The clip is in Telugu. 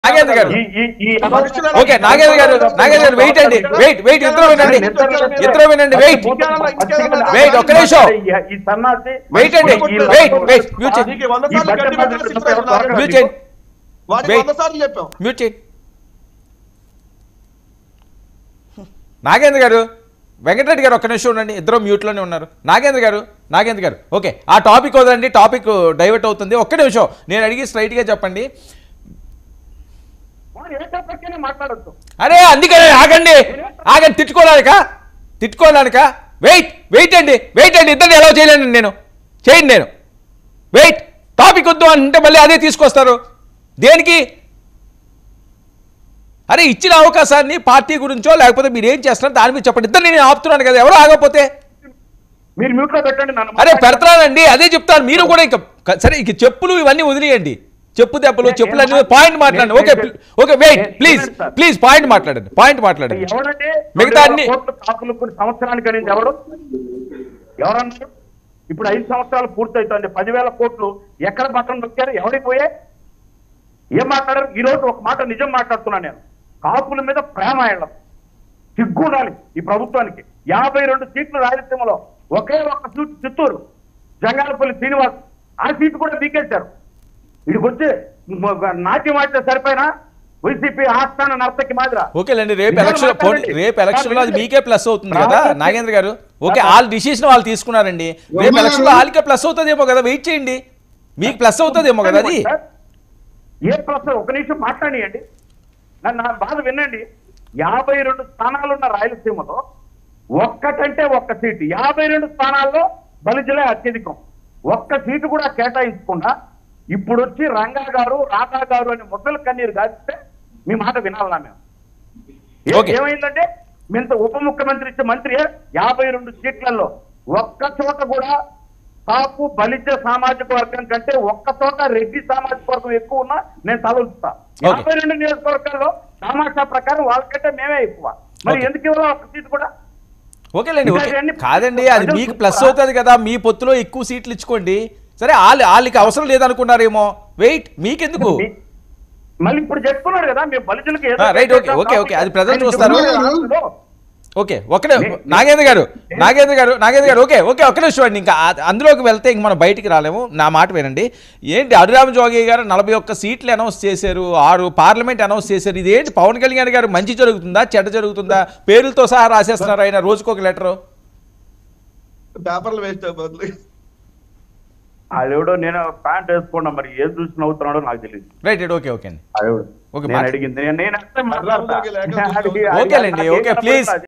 నాగేంద్ర గారు ఈ- ఈ- ఈ అనవసరమైన- ఓకే నాగేంద్ర గారు నాగేంద్ర గారు వెయిట్ అండి వెయిట్ వెయిట్ ఇద్దరు వినండి ఇద్దరు వినండి వెయిట్ వెయిట్ ఒక్క నిమిషం ఈ సన్నాసి వెయిట్ అండి వెయిట్ వెయిట్ మ్యూట్ చేయండి నీకు వంద ఈ సార్లు బట్టలు గడ్డి పెట్టిన బట్టలు సిస్టర్ బట్టలు ఎవరు? మ్యూట్ చేయండి వాడికి Wait. వంద సార్లు చెప్పాం మ్యూట్ చేయండి నాగేంద్ర గారు వెంకటరెడ్డి గారు ఒక్క నిమిషం ఉండండి ఇద్దరు మ్యూట్లోనే ఉన్నారు నాగేంద్ర గారు నాగేంద్ర గారు ఓకే ఆ టాపిక్ వదలండి టాపిక్ డైవర్ట్ అవుతుంది ఒక్క నిమిషం నేను అడిగి స్ట్రైట్గా చెప్పండి వాడు ఏ తప్పకైనా మాట్లాడొచ్చు అరే అందుకనే ఆగండి ఆగండి తిట్టుకోవడానిక తిట్టుకోవడానిక వెయిట్ వెయిట్ అండి వెయిట్ అండి ఇద్దరిని ఎలా చేయలేను నేను చేయండి నేను వెయిట్ టాపిక్ వద్దు అంటే మళ్ళీ అదే తీసుకొస్తారు దేనికి అరే ఇచ్చిన అవకాశాన్ని పార్టీ గురించో లేకపోతే మీరు ఏం చేస్తున్నారు దాని మీద చెప్పండి ఇద్దరు నేను ఆపుతున్నాను కదా ఎవరు ఆగకపోతే మీరు మ్యూట్ లో పెట్టండి నన్ను అరే పెడతానండి అదే చెప్తాను మీరు కూడా ఇంకా క- సరే ఇక చెప్పులు ఇవన్నీ వదిలేయండి చెప్పు దెబ్బలు చెప్పులు అన్ని పాయింట్ మాట్లాడండి ఓకే ప్లి- okay wait please please point మాట్లాడండి పాయింట్ మాట్లాడండి ఎవరంటే మిగతా అన్ని కోట్లు కాపులు కొన్ని సంవత్సరానికి అనేది ఎవరు ఎవరన్నారు ఇప్పుడు ఐదు సంవత్సరాలు పూర్తవుతుంది పదివేల కోట్లు ఎక్కడ బట్టలు నొక్కారు ఎవరికి పోయాయి ఏం మాట్లాడారు ఈ రోజు ఒక మాట నిజం మాట్లాడుతున్నాను నేను కాపుల మీద ప్రేమ వెళ్ళం సిగ్గు ఉండాలి ఈ ప్రభుత్వానికి యాభై రెండు సీట్లు రాయలసీమలో ఒకే ఒక్క సీటు చిత్తూరు జంగాలపల్లి శ్రీనివాస్ ఆ సీటు కూడా బీకేశారు ఇడికి వచ్చి మ- నాట్యం ఆడితే సరిపోయినా వైసీపీ ఆస్థాన నర్తకి మాదిరా ఓకేలేండి రేపు నిజాలు ఎలక్షన్ పోనీ మాట్లాడండి. రేపు ఎలక్షన్ లో అది మాట్లాడండి. మీకే ప్లస్ అవుతుంది కదా మాట్లాడండి. నాగేంద్ర గారు ఓకే వాళ్ళ డిసిషన్ వాళ్ళు తీసుకున్నారండి రేపు ఎలక్షన్ లో వాళ్ళకే ప్లస్ అవుతుందేమో కదా వెయిట్ చేయండి మీకు ప్లస్ అవుతుందేమో కదా అది ఏ ప్రశ్న ఒక నిమిషం మాట్లాడియండి నన్ను నా బాధ వినండి యాభై రెండు స్థానాలు ఉన్న రాయలసీమలో ఒక్కటంటే ఒక్క సీటు యాభై రెండు స్థానాల్లో బలిజలే అత్యధికం ఒక్క సీటు కూడా కేటాయించకుండా ఇప్పుడు వచ్చి రంగా గారు రాధా గారు అని ముద్దల కన్నీరు కాస్తే మీ మాట వినాలన్నా మేము ఏ- ఓకే. ఏమైందంటే మింత ఉప ముఖ్యమంత్రి ఇచ్చే మంత్రి యాభై రెండు సీట్లలో ఒక్క చోట కూడా కాపు బలిజ సామాజిక వర్గం కంటే ఒక్క చోట రెడ్డి సామాజిక వర్గం ఎక్కువ ఉన్నా నేను తలలుస్తా ఓకే. యాభై రెండు నియోజకవర్గాల్లో తమాషా ప్రకారం వాళ్ళకంటే మేమే ఎక్కువ మరి ఓకే. ఎందుకు ఇవ్వాలి ఒక్క సీటు కూడా ఓకేలేండి ఓకే ఇంకా ఇవన్నీ కాదండి అది ప్రజలు మీకు ప్లస్ చూస్తారా? అవుతుంది కదా మీ పొత్తులో ఎక్కువ సీట్లు ఇచ్చుకోండి సరే వాళ్ళు వాళ్ళకి అవసరం లేదనుకున్నారేమో వెయిట్ మీకెందుకు మీ- మళ్ళీ ఇప్పుడు చెప్తున్నారు కదా మేము బలిజలకు ఏదో ఆ, రైట్, ఓకే, ఓకే, ఓకే. అది ప్రజలు చూస్తారు. ఓకే ఒకటే నాగేంద్ర గారు నాగేంద్ర గారు నాగేంద్ర గారు ఓకే ఓకే ఒక్క నిమిషం అండి ఇంకా ఆ- అందులోకి వెళ్తే ఇంక మనం బయటికి రాలేము నా మాట వినండి ఏంటి అరురామ జోగి గారు నలభై ఒక్క సీట్లు అనౌన్స్ చేశారు ఆరు పార్లమెంట్ అనౌన్స్ చేశారు ఇది ఏంటి పవన్ కళ్యాణ్ గారు మంచి జరుగుతుందా చెడ్డ జరుగుతుందా పేర్లతో సహా రాసేస్తున్నారు ఆయన రోజుకొక లెటరు పేపర్లు వేస్ట్ అయిపోతుంది అదేవిడో నేను ప్యాంట్ వేసుకున్నా మరి ఏం చూసి నవ్వుతున్నాడో నాకు తెలియదు రైట్ రైట్ ఓకే ఓకే అండి అదేవిడు ఓకే, నేను మాట్లా- అడిగింది నేను- నేను అట్లే మాట్లాడతా. అర్థంలోకి లేక అది- అది- ఓకేలేండి, నాకేం ఓకే, ప్లీజ్. కనపడదు.